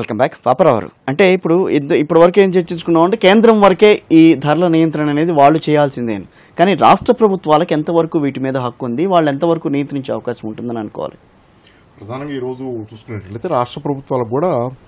Welcome back Paparao గారు అంటే ఇప్పుడు ఇద్ద- ఇప్పటి వరకు ఏం చర్చించుకున్నాం అంటే కేంద్రం వరకే ఈ ధరల నియంత్రణ అనేది వాళ్ళు చేయాల్సిందే అని. కానీ రాష్ట్ర ప్రభుత్వాలకు ఎంతవరకు వీటి మీద హక్కు ఉంది వాళ్ళు ఎంతవరకు నియంత్రించే అవకాశం ఉంటుందని అనుకోవాలి ప్రధానంగా ఈరోజు చూసుకున్నట్లయితే రాష్ట్ర ప్రభుత్వాలకు కూడా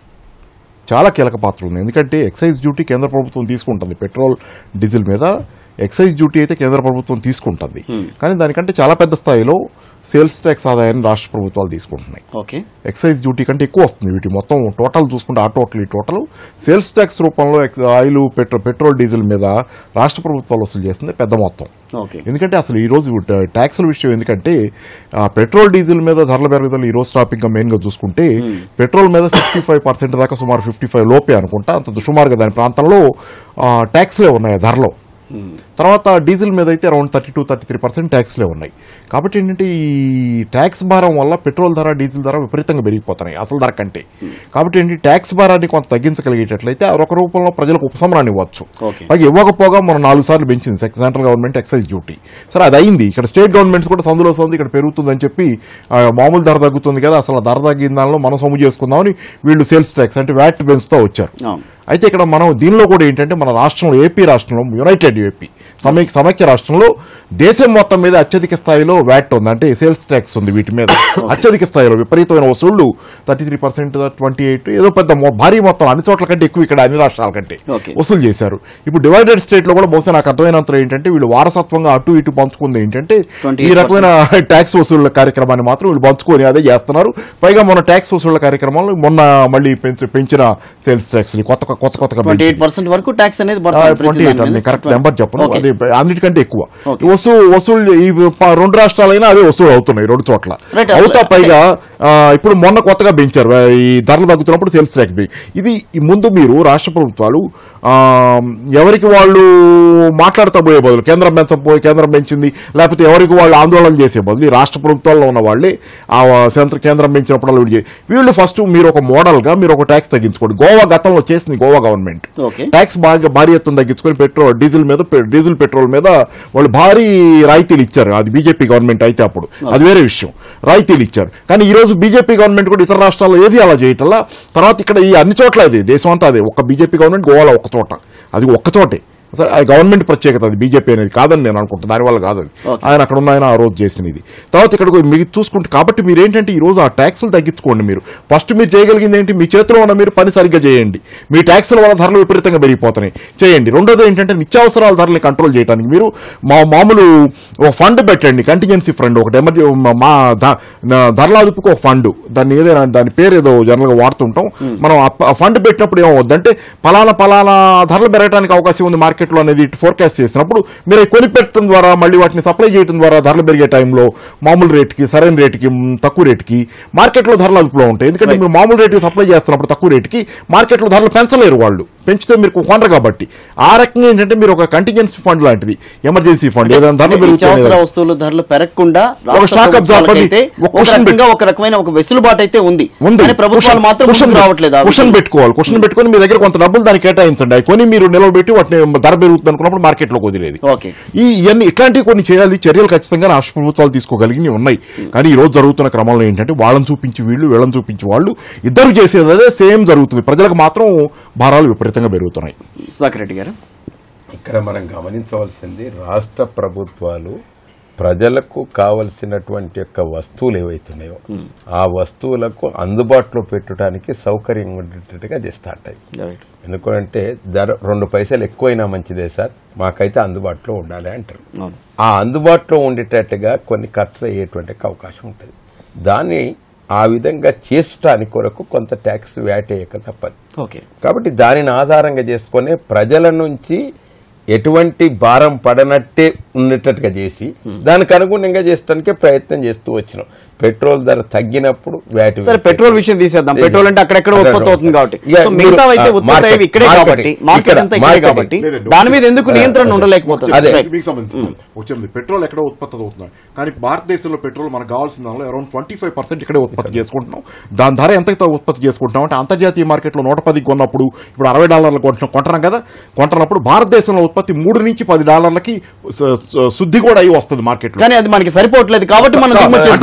చాలా కీలక పాత్ర ఉంది ఎందుకంటే ఎక్సైజ్ డ్యూటీ కేంద్ర ప్రభుత్వం తీసుకుంటుంది పెట్రోల్ డీజిల్ మీద ఎక్సైజ్ డ్యూటీ అయితే కేంద్ర ప్రభుత్వం తీసుకుంటుంది కానీ దానికంటే చాలా పెద్ద స్థాయిలో సేల్స్ ట్యాక్స్ ఆదాయాన్ని రాష్ట్ర ప్రభుత్వాలు తీసుకుంటున్నాయి ఓకే ఎక్సైజ్ డ్యూటీ కంటే ఎక్కువ వస్తుంది వీటి మొత్తం టోటల్ చూసుకుంటే ఆ టోటల్ ఈ టోటల్ సేల్స్ ట్యాక్స్ రూపంలో ఎక్స్- ఆయిల్ పెట్రో పెట్రోల్ డీజిల్ మీద రాష్ట్ర ప్రభుత్వాలు వసూలు చేస్తుంది పెద్ద మొత్తం ఓకే ఎందుకంటే అసలు ఈ రోజు ట- ట్యాక్సుల విషయం ఎందుకంటే ఆ, పెట్రోల్ డీజిల్ మీద ధరల పెరుగుదల ఈ రోజు టాపిక్ గా మెయిన్ గా చూసుకుంటే పెట్రోల్ మీద ఫిఫ్టీ ఫైవ్ పర్సెంట్ దాకా సుమారు ఫిఫ్టీ ఫైవ్ లోపే అనుకుంటా అంత సుమారుగా దాని ప్రాంతంలో ఆ, ట్యాక్స్లే ఉన్నాయి ఆ ధరలో తర్వాత డీజిల్ మీద అయితే around thirty two thirty three percent ట్యాక్స్లే ఉన్నాయి కాబట్టి ఏంటంటే ఈ ట్యాక్స్ భారం వల్ల పెట్రోల్ ధర డీజిల్ ధర విపరీతంగా పెరిగిపోతున్నాయి అసలు ధర కంటే కాబట్టి ఏంటి ట్యాక్స్ భారాన్ని కొంత తగ్గించగలిగేటట్లయితే ఒక రూపంలో ప్రజలకు ఉపశమనాన్ని ఇవ్వచ్చు ఓకే. పైగా ఇవ్వకపోగా మనం నాలుగు సార్లు పెంచింది సెక్- సెంట్రల్ గవర్నమెంట్ ఎక్సైజ్ డ్యూటీ సరే అది అయింది ఇక్కడ స్టేట్ గవర్నమెంట్స్ కూడా సందులో సందు ఇక్కడ పెరుగుతుందని చెప్పి ఆ, మామూలు ధర తగ్గుతుంది కదా అసలు ఆ ధర తగ్గిన దానిలో మనం సొమ్ము చేసుకుందామని వీళ్ళు సేల్స్ ట్యాక్స్ అంటే వ్యాట్ పెంచుతూ వచ్చారు అవును అయితే ఇక్కడ మనం దీనిలో కూడా ఏంటంటే మన రాష్ట్రంలో ఏపీ రాష్ట్రంలో యునైటెడ్ ఏపీ సమైక్య సమైక్య రాష్ట్రంలో దేశం మొత్తం మీద అత్యధిక స్థాయిలో వ్యాట్ ఉంది అంటే సేల్స్ ట్యాక్స్ ఉంది వీటి మీద అత్యధిక స్థాయిలో విపరీతమైన వసూళ్లు thirty three percent twenty eight ఏదో పెద్ద మొ- భారీ మొత్తం అన్ని చోట్ల కంటే ఎక్కువ ఇక్కడ అన్ని రాష్ట్రాల కంటే Okay. వసూలు చేశారు ఇప్పుడు డివైడెడ్ స్టేట్ లో కూడా బహుశా నాకు అర్థమైనంత ఏంటంటే వీళ్ళు వారసత్వంగా అటు ఇటు పంచుకుంది ఏంటంటే 28% ఈ రకమైన ట్యాక్స్ వసూళ్ల కార్యక్రమాన్ని మాత్రం వీళ్ళు పంచుకొని అదే చేస్తున్నారు పైగా మన ట్యాక్స్ వసూళ్ల కార్యక్రమంలో మొన్న మళ్ళీ పెంచ- పెంచిన సేల్స్ ట్యాక్స్ ని కొత్త కొత్త కొత్తగా ట్వంటీ పెంచి- ఎయిట్ పర్సెంట్ వరకు ట్యాక్స్ అనేది పడుతుంది ప్రతి ట్వంటీ ఎయిట్ దాని అండి మీద. కరెక్ట్ నెంబర్ చెప్పను ఓకే. అది అన్నిటికంటే ఎక్కువ Okay. వసూలు వసూలు ఈ ప- రెండు రాష్ట్రాలైనా అదే వసూలు అవుతున్నాయి రెండు చోట్ల Right, అవుతా అసలు- పైగా ఆ, ఇప్పుడు మొన్న కొత్తగా పెంచారు ఆ, ఈ ధరలు తగ్గుతున్నప్పుడు సేల్స్ ట్యాక్స్ పె- ఇది ఈ ముందు మీరు రాష్ట్ర ప్రభుత్వాలు ఆ, ఎవరికి వాళ్ళు మాట్లాడుతూ పోయే బదులు కేంద్రం పెంచకపోయి కేంద్రం పెంచింది లేకపోతే ఎవరికి వాళ్ళు ఆందోళన చేసే బదులు ఈ రాష్ట్ర ప్రభుత్వాల్లో ఉన్న వాళ్ళే ఆ సెంట్రల్ కేంద్రం పెంచినప్పుడు వీళ్ళు చే- వీళ్ళు ఫస్ట్ మీరు ఒక మోడల్ గా మీరు ఒక ట్యాక్స్ తగ్గించుకోండి గోవా గతంలో చేసింది గోవా గవర్నమెంట్ ఓకే ట్యాక్స్ బాగా భారీ ఎత్తున తగ్గించుకొని పెట్రోల్ డీజిల్ మీద పె- డీజిల్ పెట్రోల్ మీద వాళ్ళు భారీ రాయితీలు ఇచ్చారు అది బీజేపీ గవర్నమెంట్ అయితే అప్పుడు అది వేరే విషయం రాయితీలు ఇచ్చారు కానీ ఈ రోజు బీజేపీ గవర్నమెంట్ కూడా ఇతర రాష్ట్రాల్లో ఏది అలా చేయటల్లా తర్వాత ఇక్కడ ఈ అన్ని చోట్ల అది దేశం అంతా అదే ఒక్క బీజేపీ గవర్నమెంట్ గోవాలో ఒక్క చోట అది ఒక్క చోటే సరే అది గవర్నమెంట్ ప్రత్యేకత అది బీజేపీ అనేది కాదని నేను అనుకుంటున్నాను దానివల్ల కాదు అది Okay. ఆయన అక్కడ ఉన్న ఆయన ఆ రోజు చేసిన ఇది తర్వాత ఇక్కడ మీరు చూసుకుంటే కాబట్టి మీరు ఏంటంటే ఈ రోజు ఆ ట్యాక్సులు తగ్గించుకోండి మీరు ఫస్ట్ మీరు చేయగలిగింది ఏంటి మీ చేతిలో ఉన్న మీరు పని సరిగ్గా చేయండి మీ ట్యాక్సుల వల్ల ధరలు విపరీతంగా పెరిగిపోతున్నాయి చేయండి రెండోది ఏంటంటే నిత్యావసరాల ధరల్ని కంట్రోల్ చేయడానికి మీరు మా మామూలు ఒక ఫండ్ పెట్టండి కంటిజెన్సీ ఫండ్ ఒకటి ఎమర్జె మా ధ- నా- ధరల అదుపుకు ఒక ఫండ్ దాన్ని ఏదైనా దాని పేరు ఏదో జనరల్ గా వాడుతుంటాం మనం ఆ ఫండ్ పెట్టినప్పుడు ఏమవుద్దంటే పలానా పలానా ధరలు పెరగడానికి అవకాశం ఉంది మార్కెట్లో అనేది ఫోర్కాస్ట్ చేసినప్పుడు మీరు అవి కొనిపెట్టడం ద్వారా మళ్ళీ వాటిని సప్లై చేయడం ద్వారా ధరలు పెరిగే టైంలో మామూలు రేటుకి సరైన రేటుకి మ్, తక్కువ రేటుకి మార్కెట్లో ధరలు అదుపులో ఉంటాయి ఎందుకంటే మీరు మామూలు రేటుకి సప్లై చేస్తున్నప్పుడు తక్కువ రేటుకి మార్కెట్లో ధరలు పెంచలేరు వాళ్ళు పెంచితే మీరు కొనరు కాబట్టి ఆ రకంగా ఏంటంటే మీరు ఒక కంటిజెన్సీ ఫండ్ లాంటిది ఎమర్జెన్సీ ఫండ్ ఏదైనా ధరలు నిత్యావసర పెరుగుతాయి వస్తువులు ధరలు పెరగకుండా రాష్ట్ర stock absorber ప్రభుత్వాలకైతే ఒక ఒక cushion రకంగా ఒక రకమైన ఒక వెసులుబాటు అయితే ఉంది ఉంది కానీ ప్రభుత్వాలు మాత్రం ముందుకు రావట్లేదు ఆ క్వశ్చన్ విషయంలో. పెట్టుకోవాలి క్వశ్చన్ పెట్టుకొని మీ దగ్గర కొంత డబ్బులు దానికి కేటాయించండి అవి కొని మీరు నిలవబెట్టి వాటిని ధర పెరుగుతుంది అనుకున్నప్పుడు మార్కెట్లోకి వదిలేదు ఓకే ఈ ఇవన్నీ ఇట్లాంటివి కొన్ని చేయాలి చర్యలు ఖచ్చితంగా రాష్ట్ర ప్రభుత్వాలు తీసుకోగలిగి ఉన్నాయి కానీ ఈ రోజు జరుగుతున్న క్రమంలో ఏంటంటే వాళ్ళని చూపించి వీళ్ళు వీళ్ళని చూపించి వాళ్ళు ఇద్దరు చేసేది అదే సేమ్ జరుగుతుంది ప్రజలకు మాత్రం భారాలు విపరీతంగా పెరుగుతున్నాయి సుధాకర్ రెడ్డి గారు ఇక్కడ మనం గమనించవలసింది రాష్ట్ర ప్రభుత్వాలు ప్రజలకు కావలసినటువంటి యొక్క వస్తువులు ఏవైతున్నాయో ఆ వస్తువులకు అందుబాటులో పెట్టడానికి సౌకర్యం ఉండేటట్టుగా చేస్తా ఉంటాయి రైట్ ఎందుకంటే ధర రెండు పైసలు ఎక్కువైనా మంచిదే సార్ మాకైతే అందుబాటులో ఉండాలి అంటారు అవును ఆ అందుబాటులో ఉండేటట్టుగా కొన్ని ఖర్చులు అయ్యేటువంటి అవకాశం ఉంటుంది దాన్ని ఆ విధంగా చేసటానికి కొరకు కొంత ట్యాక్స్ వ్యాట్ వేయక తప్పదు ఓకే కాబట్టి దానిని ఆధారంగా చేసుకొని ప్రజల నుంచి ఎటువంటి భారం పడనట్టే ఉండేటట్టుగా చేసి దానికి అనుగుణంగా చేసడానికి ప్రయత్నం చేస్తూ వచ్చినాం పెట్రోల్ ధర తగ్గినప్పుడు వ్యాట్ సరే పెట్రోల్ విషయం తీసేద్దాం పెట్రోల్ అంటే అక్కడెక్కడ ఉత్పత్తి అవుతుంది కాబట్టి ఇక సో మీరు, మిగతా అయితే ఆ, ఉత్పత్తి మార్కెట్- అయ్యేవి ఇక్కడే మార్కెట్ కాబట్టి మార్కెట్ ఇక్కడ, అంతా ఇక్కడే మార్కెట్ కాబట్టి లేదండి. దాని మీద ఎందుకు నియంత్రణ ఉండలేకపోతుంది అదే. Right. మీకు సంబంధించింది వచ్చింది పెట్రోల్ ఎక్కడ ఉత్పత్తి అవుతుంది కానీ భారతదేశంలో పెట్రోల్ మనకు కావాల్సిన దానిలో అరౌండ్ ట్వంటీ ఫైవ్ పర్సెంట్ ఇక్కడే ఉత్పత్తి చేసుకుంటున్నాం దాని ధర ఎంత ఉత్పత్తి చేసుకుంటున్నాం అంటే అంతర్జాతీయ మార్కెట్లో నూట పది కొన్నప్పుడు ఇప్పుడు అరవై డాలర్లు కొంటున్నాం కొంటున్నాం కదా కొంటున్నప్పుడు భారతదేశంలో ఉత్పత్తి మూడు నుంచి పది డాలర్లకి స- స- శుద్ధి కూడా అయి వస్తుంది మార్కెట్లో కానీ అది మనకి సరిపోవట్లేదు కాబట్టి మనం దిగుమతి చేసుకోవచ్చు twenty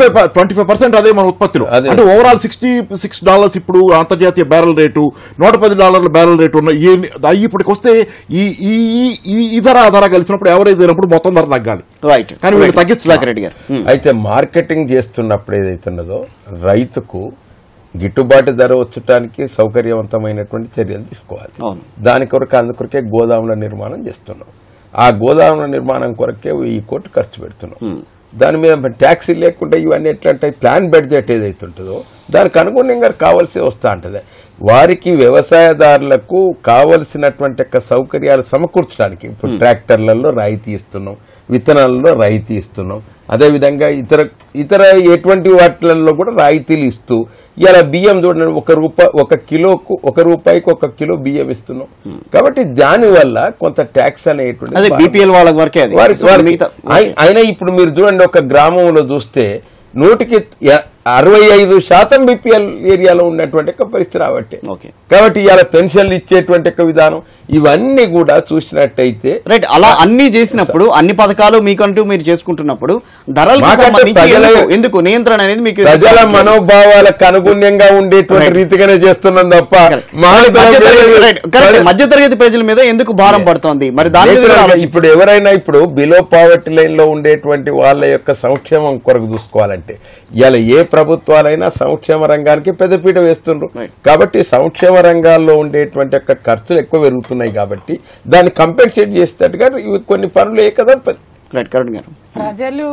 five twenty five percent అదే మన ఉత్పత్తిలో అదే. అంటే ఓవరాల్ సిక్స్టీ సిక్స్ డాలర్స్ ఇప్పుడు అంతర్జాతీయ బ్యారల్ రేటు నూట పది డాలర్ల బ్యారల్ రేటు ఉన్న ఈ అయ్యి ఇప్పటికి వస్తే ఈ ఈ ఈ- ఈ ఈ ధర ఆ ధర కలిసినప్పుడు ఎవరేజ్ అయినప్పుడు మొత్తం ధర తగ్గాలి రైట్ కానీ వీళ్ళు తగ్గించలా. సుధాకర్ రెడ్డి గారు ఉమ్. అయితే మార్కెటింగ్ చేస్తున్నప్పుడు ఏదైతున్నదో రైతుకు గిట్టుబాటు ధర వచ్చటానికి సౌకర్యవంతమైనటువంటి చర్యలు తీసుకోవాలి అవును. దాని కొరకు అందుకొరకే గోదాముల నిర్మాణం చేస్తున్నాం ఆ గోదాముల నిర్మాణం కొరకే ఈ కోటి ఖర్చు పెడుతున్నాం దాని మీద ట్యాక్సీ లేకుండా ఇవన్నీ ఎట్లా అంటే ప్లాన్ బడ్జెట్ ఏదైతే ఉంటుందో దానికి అనుగుణంగా కావాల్సి వస్తూ ఉంటుంది వారికి వ్యవసాయదారులకు కావలసినటువంటి యొక్క సౌకర్యాలు సమకూర్చడానికి ఇప్పుడు ట్రాక్టర్లలో రాయితీ ఇస్తున్నాం విత్తనాలలో రాయితీ ఇస్తున్నాం అదేవిధంగా ఇతర ఇతర ఎటువంటి వాటిలలో కూడా రాయితీలు ఇస్తూ ఇలా బియ్యం చూడండి ఒక రూపాయి ఒక కిలోకు ఒక రూపాయికి ఒక కిలో బియ్యం ఇస్తున్నాం కాబట్టి దానివల్ల కొంత ట్యాక్స్ అదే అనేటువంటి బీపీఎల్ వాళ్ళ వరకే అది వారికి సో వారికి మిగతా అయి- అయినా ఇప్పుడు మీరు చూడండి ఒక గ్రామంలో చూస్తే నూటికి య- అరవై ఐదు శాతం బీపీఎల్ ఏరియాలో ఉన్నటువంటి ఒక పరిస్థితి రాబట్టే ఓకే కాబట్టి ఇవాళ పెన్షన్లు ఇచ్చేటువంటి ఒక విధానం ఇవన్నీ కూడా చూసినట్టయితే రైట్ అలా అన్ని చేసినప్పుడు అన్ని పథకాలు మీకంటూ మీరు చేసుకుంటున్నప్పుడు ధరలకు మాకంటే సంబంధించి ప్రజల- ఎందుకు- ఎందుకు నియంత్రణ అనేది మీకు ప్రజల మనోభావాలకు అనుగుణ్యంగా ఉండేటువంటి Right. రీతిగానే చేస్తున్నాం తప్ప మానవ మధ్యతరగతి రైట్, కరెక్ట్. మధ్యతరగతి ప్రజల మీద ఎందుకు భారం పడుతోంది మరి దాని మీద కూడా నేచురల్గా ఆలోచించండి. ఇప్పుడు ఎవరైనా ఇప్పుడు బిలో పావర్టీ లైన్ లో ఉండేటువంటి వాళ్ళ యొక్క సంక్షేమం కొరకు చూసుకోవాలంటే ఇలా ఏ ప్రభుత్వాలైనా సంక్షేమ రంగానికి పెద్దపీట వేస్తుండ్రు Right. కాబట్టి సంక్షేమ రంగాల్లో ఉండేటువంటి యొక్క ఖర్చులు ఎక్కువ పెరుగుతున్నాయి కాబట్టి దాన్ని కంపెన్సేట్ చేసేటట్టుగా ఇవి కొన్ని పనులు ఏ కదా రైట్ కరెక్ట్ గారు ప్రజలు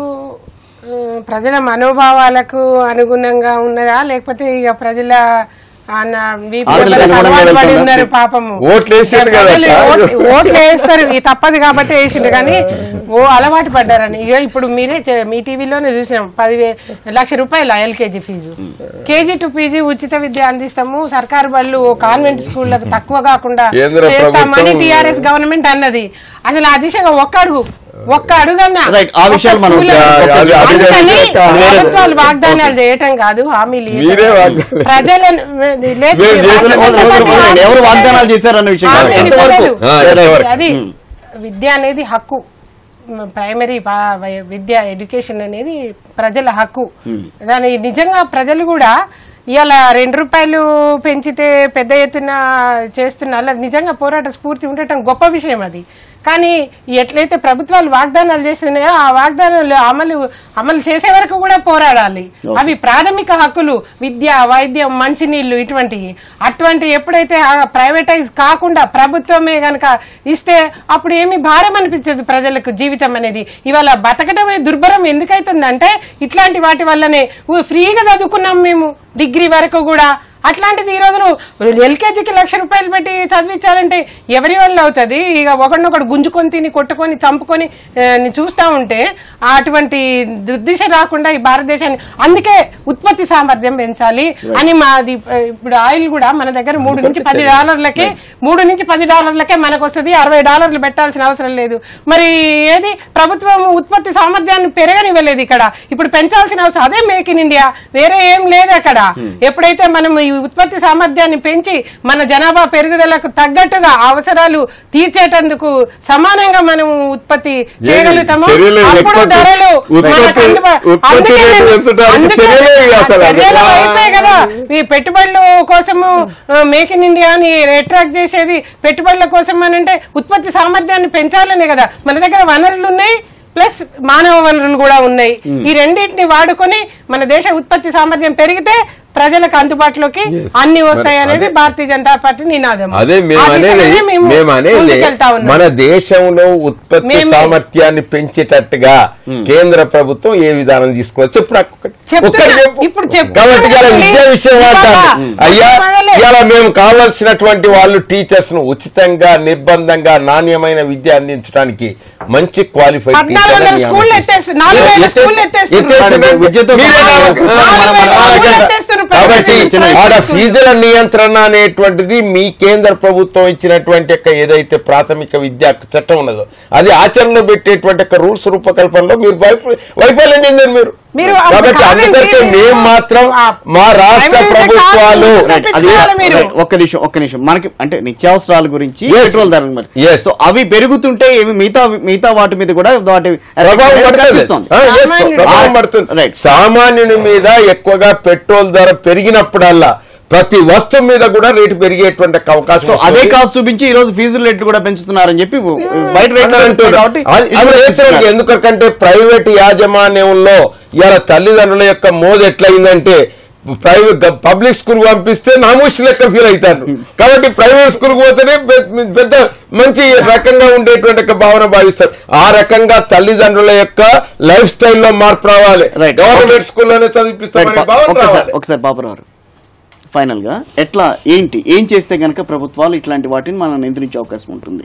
ఆ, ప్రజల మనోభావాలకు అనుగుణంగా ఉన్నదా లేకపోతే ఇక ప్రజల అన్న వీపు ఆశలకు దెబ్బలకు అనుగుణంగా అలవాటు పడి వెళ్తుందా? ఉన్నారు పాపము ఓట్లు వేసారు కదా ప్రజలు అక్క. ఓట్- ఓట్లు వేస్తారు ఈ తప్పదు కాబట్టి వేసిండు కానీ ఓ అలవాటు పడ్డారని ఇక ఇప్పుడు మీరే చె- మీ టీవీలోనే చూసినాం పదివే లక్ష రూపాయలు L K G fee K G to P G ఉచిత విద్య అందిస్తాము సర్కారు బళ్ళు కాన్వెంట్ స్కూళ్ళకు తక్కువ కాకుండా కేంద్ర చేస్తామని ప్రభుత్వం- టీఆర్ఎస్ గవర్నమెంట్ అన్నది అసలు ఆ దిశగా ఒక్క అడుగు ఒక్క అడుగన్నా Right, ఆ విషయాలు మనం ఒక్క స్కూల్ అది- అది అందుకని జరిగితే కాదు. ప్రభుత్వాలు వాగ్దానాలు చేయటం కాదు హామీలు ఇవ్వటం. మీరే వాగ్దానాలు. ప్రజలను లేదు, మీరు చేసిన వాగ్దానాలు వదలండి, వదలండి, వదలండి. ఎవరు వాగ్దానాలు చేశారన్న విషయం కాదు. హామీలు ఎంతవరకు ఇవ్వలేదు. ఆ, ఎంతవరకు? అది విద్య అనేది హక్కు మ్, ప్రైమరీ పా- వై- విద్య ఎడ్యుకేషన్ అనేది ప్రజల హక్కు దాని నిజంగా ప్రజలు కూడా ఇవాళ రెండు రూపాయలు పెంచితే పెద్ద ఎత్తున చేస్తున్న అలా నిజంగా పోరాట స్ఫూర్తి ఉండటం గొప్ప విషయం అది కానీ ఎట్లయితే ప్రభుత్వాలు వాగ్దానాలు చేస్తున్నాయో ఆ వాగ్దానాలు అమలు అమలు చేసే వరకు కూడా పోరాడాలి అవి ప్రాథమిక హక్కులు విద్య వైద్యం మంచినీళ్లు ఇటువంటివి అటువంటి ఎప్పుడైతే ప్రైవేటైజ్ కాకుండా ప్రభుత్వమే గనక ఇస్తే అప్పుడు ఏమి భారం అనిపించదు ప్రజలకు జీవితం అనేది ఇవాళ బతకడమే దుర్భరం ఎందుకైతుందంటే ఇట్లాంటి వాటి వల్లనే ఊ, ఫ్రీగా చదువుకున్నాం మేము డిగ్రీ వరకు కూడా అట్లాంటిది ఈ రోజును ఎల్కేజీకి లక్ష రూపాయలు పెట్టి చదివించాలంటే ఎవరి వల్ల అవుతుంది ఇక ఒకడినొకడు గుంజుకొని తిని కొట్టుకొని చంపుకొని ఆ, ని చూస్తా ఉంటే అటువంటి దుర్దిశ రాకుండా ఈ భారతదేశాన్ని అందుకే ఉత్పత్తి సామర్థ్యం పెంచాలి అని మాది ఆ, ఇప్పుడు ఆయిల్ కూడా మన దగ్గర మూడు నుంచి పది డాలర్లకి మూడు నుంచి పది డాలర్లకే మనకు వస్తుంది అరవై డాలర్లు పెట్టాల్సిన అవసరం లేదు మరి ఏది ప్రభుత్వం ఉత్పత్తి సామర్థ్యాన్ని పెరగనివ్వలేదు ఇక్కడ ఇప్పుడు పెంచాల్సిన అవసరం అదే మేక్ ఇన్ ఇండియా వేరే ఏం లేదు అక్కడ ఎప్పుడైతే మనం ఈ ఉత్పత్తి సామర్థ్యాన్ని పెంచి మన జనాభా పెరుగుదలకు తగ్గట్టుగా అవసరాలు తీర్చేటందుకు సమానంగా మనం ఉత్పత్తి చేయగలుగుతాము చర్యలు అప్పుడు ఉత్పత్తి- ధరలు ఉత్పత్తి- మనకు అందుబా- ఉత్పత్తి అందుకే రేటు నేను- పెంచడానికి అందుకే చర్యలే ఇవి ఆ అసలు. చర్యల ఆ. వైపే కదా ఈ పెట్టుబడుల కోసము మేక్ ఇన్ ఇండియా అని అట్రాక్ట్ చేసేది పెట్టుబడుల కోసం అని అంటే ఉత్పత్తి సామర్థ్యాన్ని పెంచాలనే కదా మన దగ్గర వనరులు ఉన్నాయి ప్లస్ మానవ వనరులు కూడా ఉన్నాయి ఈ రెండింటిని వాడుకొని మన దేశ ఉత్పత్తి సామర్థ్యం పెరిగితే ప్రజలకు అందుబాటులోకి అన్ని వస్తాయి అనేది అదే- భారతీయ జనతా పార్టీ నినాదం అదే మేము ఆ అనేది దిశగానే మేము మేము అనేది ముందుకెళ్తా ఉన్నాం. మన దేశంలో ఉత్పత్తి మేము- సామర్థ్యాన్ని పెంచేటట్టుగా కేంద్ర ప్రభుత్వం ఏ విధానం తీసుకోవచ్చు చెప్పు నాకు ఒకటి. చెప్తున్నా. ఒక్కటి చెప్పు. ఇప్పుడు చెప్పు. కాబట్టి ఇలా విద్యా విషయం ఇవాళ మాట్లాడు అయ్యా మొదలే. ఇలా మేము కావాల్సినటువంటి వాళ్ళు టీచర్స్ ను ఉచితంగా నిర్బంధంగా నాణ్యమైన విద్య అందించడానికి మంచి క్వాలిఫైడ్ పద్నాలుగు వందల స్కూళ్ళు ఎత్తేసి- నాలుగు వేల స్కూళ్ళు ఎత్తేస్తున్నారు. విద్యతో నాలుగు వేల స్కూళ్ళు ఎత్తేస్తున్నారు. కాబట్టి ప్రైవేట్ ఆడ స్కూళ్ళు. ఫీజుల నియంత్రణ అనేటువంటిది మీ కేంద్ర ప్రభుత్వం ఇచ్చినటువంటి యొక్క ఏదైతే ప్రాథమిక విద్యా చట్టం ఉన్నదో అది ఆచరణలో పెట్టేటువంటి యొక్క రూల్స్ రూపకల్పనలో మీరు వైఫ- వైఫల్యం చెందారు మీరు మీరు కాబట్టి కాదండి, అందుకంటే మీరు- మేము మాత్రం ఆ, మా రాష్ట్ర ప్రైవేట్ ప్రభుత్వాలు కాదు, రైట్, అది తెప్పించుకోవాలి మీరు. రైట్, ఒక్క నిమిషం ఒక్క నిమిషం మనకి అంటే నిత్యావసరాల గురించి Yes. పెట్రోల్ ధరలు మరి Yes. సో అవి పెరుగుతుంటే ఏమి మిగతా మిగతా వాటి మీద కూడా వాటి ప్రభావం పడుతుంది కనిపిస్తోంది. ఆ, yes, సామాన్యుడు. ప్రభావం పడుతుంది Right. సామాన్యుని మీద ఎక్కువగా పెట్రోల్ ధర పెరిగినప్పుడల్లా ప్రతి వస్తువు మీద కూడా రేటు పెరిగేటువంటి అవకాశం సో అదే వస్తుంది. కాస్ట్ చూపించి ఈ రోజు ఫీజుల రేట్లు కూడా పెంచుతున్నారని చెప్పి బయట రేట్లు అని అంటున్నారు. కాబట్టి అది- అది రైతులకు ఎందుకంటే ప్రైవేట్ యాజమాన్యంలో ఇలా తల్లిదండ్రుల యొక్క మోజు ఎట్లయిందంటే ప్రైవేట్ పబ్లిక్ స్కూల్ పంపిస్తే నామూసి లెక్క ఫీల్ అవుతారు కాబట్టి ప్రైవేట్ స్కూల్ పోతేనే పె- పెద్ద మంచి రకంగా ఉండేటువంటి ఒక భావన భావిస్తారు ఆ రకంగా తల్లిదండ్రుల యొక్క లైఫ్ స్టైల్లో మార్పు రావాలి Right. గవర్నమెంట్ స్కూల్లోనే చదివిపిస్తామనే భావన ఒకసారి రావాలి ఒకసారి బాబురావు ఫైనల్ గా ఎట్లా ఏంటి ఏం చేస్తే గనక ప్రభుత్వాలు ఇట్లాంటి వాటిని మనం నియంత్రించే అవకాశం ఉంటుంది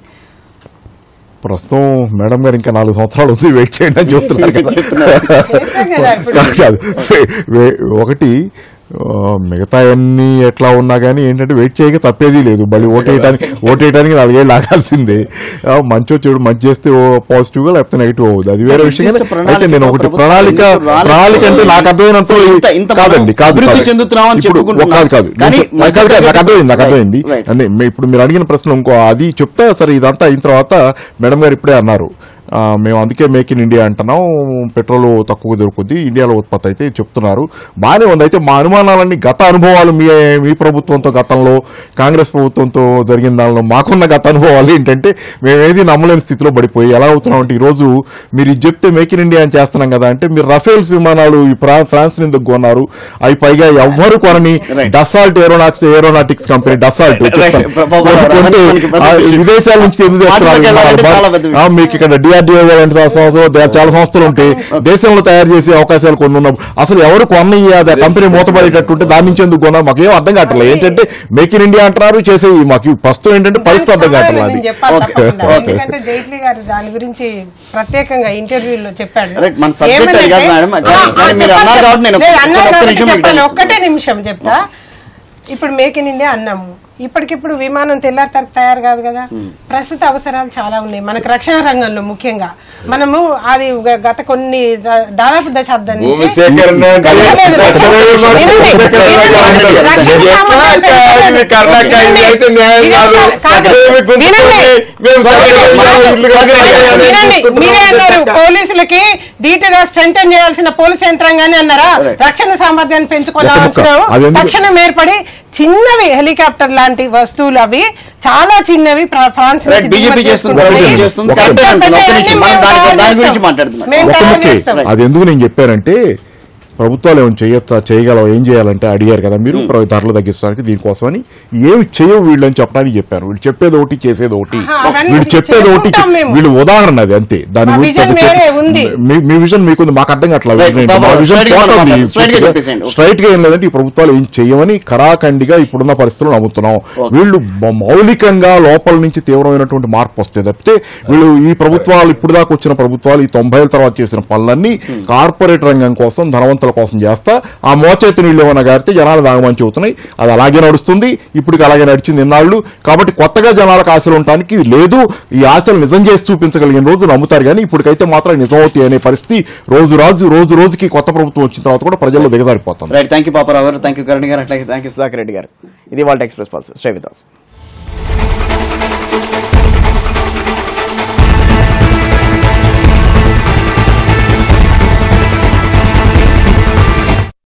ప్రస్తుతం మేడం గారు ఇంకా నాలుగు సంవత్సరాలు ఉంది వెయిట్ చేయండి అని చెప్తున్నారు కదా. చేస్తాం కదా ఇప్పుడు. కాదు, కాదు. వే- వే- ఒకటి ఆ, మిగతా అన్ని ఎట్లా ఉన్నా కానీ ఏంటంటే వెయిట్ చేయక తప్పేది లేదు మళ్ళీ ఓటేయడానికి ఓటేయడానికి నాలుగేళ్ళు ఆగాల్సిందే ఆ, మంచో చెడు మంచి చేస్తే పాజిటివ్ గా లేకపోతే నెగిటివ్ అవుతుంది అది వేరే విషయం నిర్దిష్ట కానీ అయితే నేను ఒకటి ప్రభుత్వం ప్రణాళిక ఎందుకు రాలేదు? ప్రణాళిక అంటే నాకు అర్థమైనంత సో ఇంత- ఇంత మనం కాదండి కాదు అభివృద్ధి కాదు. చెందుతున్నామని ఇప్పుడు చెప్పుకుంటున్నాం. కాదు కాదు కానీ నేను చెప్- కాదు, కాదు, నాకు అర్థమైంది నాకు Right, అర్థమైంది right. అంటే మే- ఇప్పుడు మీరు అడిగిన ప్రశ్న ఇంకో అది చెప్తా సరే ఇదంతా అయిన తర్వాత మేడం గారు ఇప్పుడే అన్నారు ఆ, మేము అందుకే మేక్ ఇన్ ఇండియా అంటున్నాం పెట్రోల్ తక్కువ దొరుకుద్ది ఇండియాలో ఉత్పత్తి అయితే చెప్తున్నారు బాగానే ఉంది అయితే మా అనుమానాలన్నీ గత అనుభవాలు మీ మీ ప్రభుత్వంతో గతంలో కాంగ్రెస్ ప్రభుత్వంతో జరిగిన దానిలో మాకున్న గత అనుభవాలు ఏంటంటే మేము ఏది నమ్మలేని స్థితిలో పడిపోయి ఎలా అవుతున్నాం అంటే ఈరోజు మీరు ఇది చెప్తే మేక్ ఇన్ ఇండియా అని చేస్తున్నాం కదా అంటే మీరు రఫేల్స్ విమానాలు ఈ ఫ్రా- ఫ్రాన్స్ నుంచి కొన్నారు అవి పైగా ఎవ్వరు కొనని Right. Dassault aeronautics aeronautics company Dassault Right, right. ప్రభావం కొంటే మనకి పెద్ద ఆ, విషయం. విదేశాల నుంచి ఎందుకు వాటిలోకి తెస్తున్నారు వెళ్ళాలంటే చాలా పెద్ద ఆ, విషయం. మీకు ఇక్కడ డిఆర్డిఓ లాంటి సంస్థలు దే- చాలా సంస్థలు ఉంటాయి దేశంలో తయారు చేసే అవకాశాలు కొన్ని ఉన్నప్పుడు అసలు ఎవరు కొన్నయ్యి అది ఆ కంపెనీ మూతపడేటట్టుంటే దాని నుంచి ఎందుకు కొన్నారు మాకు ఏం అర్థం కావట్లేదు ఏంటంటే మేక్ ఇన్ ఇండియా అంటున్నారు చేసేయి మాకు ప్రస్తుతం ఏంటంటే పరిస్థితి అర్థం కావట్లేదు అది నేను చెప్పాలి Okay, తప్పకుండా. okay. ఎందుకంటే జైట్లీ గారు దాని గురించి ప్రత్యేకంగా ఇంటర్వ్యూలో చెప్పాడు Right, మన subject అది కాదు ఏమనంటే- మేడం. ఆ, ఆ, కానీ మీరు చెప్పాలి, అన్నారు కాబట్టి నేను లేదు, ఒక్క- అన్నారు ఒక్క కాబట్టి నిమిషం మీకు చెప్పాలి. తెలుసు. ఒక్కటే నిమిషం చెప్తా ఇప్పుడు మేక్ ఇన్ ఇండియా అన్నాము ఇప్పటికిప్పుడు విమానం తెల్లారి తరకు తయారు కాదు కదా ప్రస్తుత అవసరాలు చాలా ఉన్నాయి మనకు రక్షణ రంగంలో ముఖ్యంగా మనము అది గ- గత కొన్ని దా- దాదాపు దశాబ్దం భూమి నుంచి సేకరణ అంటే లేదు, లేదు, రక్షణ వినండి, విమానం వినండి, సేకరణ వినండి, అంటారు. రక్షణ ఎట్లా సామాన్లు అంటే ఇది కర్ణాటక ఇది అయితే న్యాయం కాదు. కాదు. భూమి గుంజుకొని వినండి. మేము సరిగ్గా ఇల్లు కట్టాలి అని వినండి, చూసుకుంటున్నాం. మీరే అన్నారు చెత్త. పోలీసులకి ధీటుగా స్ట్రెంథన్ చేయాల్సిన పోలీస్ యంత్రాంగాన్ని అన్నారా Right. రక్షణ సామర్థ్యాన్ని ఒక పెంచుకోవాల్సిన ముక్క. అది ఎందుకు- తక్షణం ఏర్పడి చిన్నవి హెలికాప్టర్ లాంటి వస్తువులు అవి చాలా చిన్నవి ఫ్రా- ఫ్రాన్స్ Right, నుంచి BJP దిగుమతి చేస్తుంది, చేసుకుంటాయి. BJP చేస్తుంది. పెద్ద కరెక్టే అంటున్నా. ఒక్క పెద్ద నిమిషం, అన్ని మనం మేము దాని- తయారు దాని గురించి చేస్తాం. మాట్లాడుతున్నాం. మేము ఒక తయారు ముక్కే చేస్తాం. అది ఎందుకు నేను చెప్పానంటే ప్రభుత్వాలు ఏమైనా చేయొచ్చా చేయగలవా ఏం చేయాలంటే అడిగారు కదా మీరు ప్ర- ధరలు తగ్గించడానికి దీనికోసమని ఏమి చేయవు వీళ్ళు అని చెప్పడానికి చెప్పారు వీళ్ళు చెప్పేది ఒకటి చేసేది ఒకటి ఆహా, అవన్నీ వీళ్ళు చెప్పేది ఒకటి చేసుకుంటాం మేము. వీళ్ళు ఉదాహరణ అది అంతే దాని మా గురించి vision పెద్ద చెప్ప- వేరే ఉంది. మీ- మీ విజన్ మీకుంది మాకు అర్థం కావట్లేదు Right, ఏంటి? బాబా, మా విజన్ straight గా పోతుంది మాట్లాడండి, straight గా చెప్పేసేయండి. స్ట్రైట్ గా ఏం లేదంటే ఈ ప్రభుత్వాలు ఏం చేయమని కరాఖండిగా ఇప్పుడున్న పరిస్థితులు నమ్ముతున్నాం వీళ్ళు మ- మౌలికంగా లోపల నుంచి తీవ్రమైనటువంటి మార్పు వస్తే తప్పితే వీళ్ళు ఈ ప్రభుత్వాలు ఇప్పుడు దాకా వచ్చిన ప్రభుత్వాలు ఈ తొంభైల తర్వాత చేసిన పనులన్నీ కార్పొరేట్ రంగం కోసం ధనవంతుల కోసం చేస్తా ఆ మోచేతి నీళ్ళు ఏమైనా గారితే జనాలు దాగమని చెబుతున్నాయి అది అలాగే నడుస్తుంది ఇప్పటికి అలాగే నడిచింది ఇన్నాళ్ళు కాబట్టి కొత్తగా జనాలకు ఆశలు ఉండటానికి లేదు ఈ ఆశలు నిజం చేసి చూపించగలిగిన రోజు నమ్ముతారు కానీ ఇప్పటికైతే మాత్రం నిజం అవుతాయి అనే పరిస్థితి రోజు రాజు రోజు రోజుకి కొత్త ప్రభుత్వం వచ్చిన తర్వాత కూడా ప్రజల్లో దిగజారిపోతుంది right thank you Paparao garu thank you Karan గారు అట్లాగే థ్యాంక్ యూ సుధాకర్ రెడ్డి గారు ఇది వాళ్ళ ఎక్స్ప్రెస్ పాల్స్ స్టే విత్ us